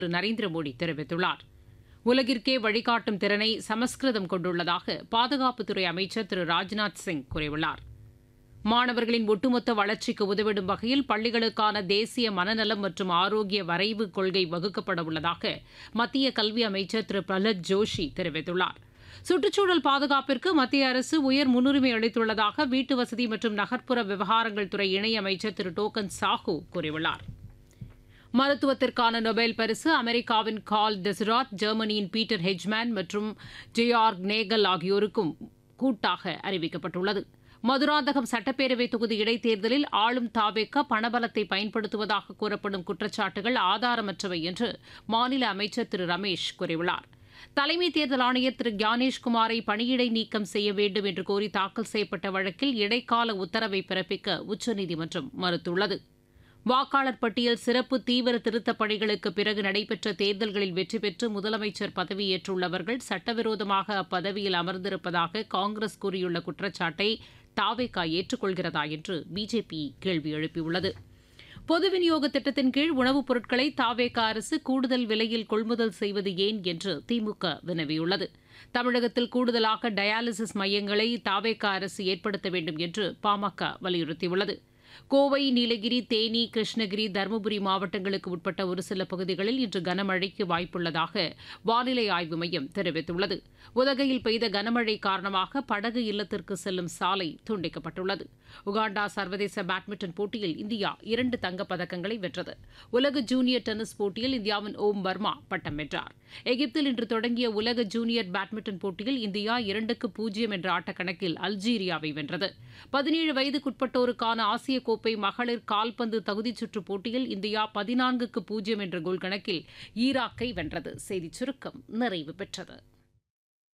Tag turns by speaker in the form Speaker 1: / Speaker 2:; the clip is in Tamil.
Speaker 1: திரு நரேந்திர மோடி தெரிவித்துள்ளார் உலகிற்கே வழிகாட்டும் திறனை சமஸ்கிருதம் கொண்டுள்ளதாக பாதுகாப்புத்துறை அமைச்சர் திரு ராஜ்நாத் சிங் கூறியுள்ளார் மாணவர்களின் ஒட்டுமொத்த வளர்ச்சிக்கு உதவிடும் வகையில் பள்ளிகளுக்கான தேசிய மனநலம் மற்றும் ஆரோக்கிய வரைவு கொள்கை வகுக்கப்பட உள்ளதாக மத்திய கல்வி அமைச்சர் திரு பிரஹ்லத் ஜோஷி தெரிவித்துள்ளார் சுற்றுச்சூழல் பாதுகாப்பிற்கு மத்திய அரசு உயர் முன்னுரிமை அளித்துள்ளதாக வீட்டு வசதி மற்றும் நகர்ப்புற விவகாரங்கள் துறை இணையமைச்சர் திரு டோக்கன் சாஹூ கூறியுள்ளார் மருத்துவத்திற்கான நொபேல் பரிசு அமெரிக்காவின் கால் டெசராட் ஜெர்மனியின் பீட்டர் ஹெஜ்மேன் மற்றும் ஜெயார்க் நேகல் ஆகியோருக்கும் கூட்டாக அறிவிக்கப்பட்டுள்ளது மதுராந்தகம் சட்டப்பேரவை தொகுதி இடைத்தேர்தலில் ஆளும் தாவேக்க பணபலத்தை பயன்படுத்துவதாக கூறப்படும் குற்றச்சாட்டுகள் ஆதாரமற்றவை என்று மாநில அமைச்சர் திரு ரமேஷ் கூறியுள்ளார் தலைமை தேர்தல் ஆணையர் திரு ஞானேஷ்குமாரை பணியிடை நீக்கம் செய்ய வேண்டும் என்று கோரி தாக்கல் செய்யப்பட்ட வழக்கில் இடைக்கால உத்தரவை பிறப்பிக்க உச்சநீதிமன்றம் மறுத்துள்ளது வாக்காளர் பட்டியல் சிறப்பு தீவிர திருத்தப் பணிகளுக்கு பிறகு நடைபெற்ற தேர்தல்களில் வெற்றி பெற்று முதலமைச்சர் பதவியேற்றுள்ளவர்கள் சட்டவிரோதமாக அப்பதவியில் அமர்ந்திருப்பதாக காங்கிரஸ் கூறியுள்ள குற்றச்சாட்டை தாவேகா ஏற்றுக்கொள்கிறதா என்று பிஜேபி கேள்வி எழுப்பியுள்ளது பொது விநியோக திட்டத்தின் கீழ் உணவுப் பொருட்களை தாவேகா அரசு கூடுதல் விலையில் கொள்முதல் செய்வது ஏன் என்று திமுக வினவியுள்ளது தமிழகத்தில் கூடுதலாக டயாலிசிஸ் மையங்களை தாவேகா அரசு ஏற்படுத்த வேண்டும் என்று பாமக வலியுறுத்தியுள்ளது கோவை நீலகிரி தேனி கிருஷ்ணகிரி தருமபுரி மாவட்டங்களுக்கு உட்பட்ட ஒரு சில பகுதிகளில் இன்று கனமழைக்கு வாய்ப்புள்ளதாக வானிலை ஆய்வு மையம் தெரிவித்துள்ளது உதகையில் பெய்த கனமழை காரணமாக படகு இல்லத்திற்கு செல்லும் சாலை துண்டிக்கப்பட்டுள்ளது உகாண்டா சர்வதேச பேட்மிண்டன் போட்டியில் இந்தியா இரண்டு தங்கப்பதக்கங்களை வென்றது உலக ஜூனியர் டென்னிஸ் போட்டியில் இந்தியாவின் ஓம் வர்மா பட்டம் வென்றார் எகிப்தில் இன்று தொடங்கிய உலக ஜூனியர் பேட்மிண்டன் போட்டியில் இந்தியா இரண்டுக்கு பூஜ்ஜியம் என்ற ஆட்டக்கணக்கில் அல்ஜீரியாவை வென்றது பதினேழு வயதுக்குட்பட்டோருக்கான ஆசிய கோப்பை மகளிர் கால்பந்து தகுதிச் சுற்றுப் போட்டியில் இந்தியா பதினான்குக்கு பூஜ்ஜியம் என்ற கோல் கணக்கில் ஈராக்கை வென்றது செய்திச் சுருக்கம் நிறைவு பெற்றது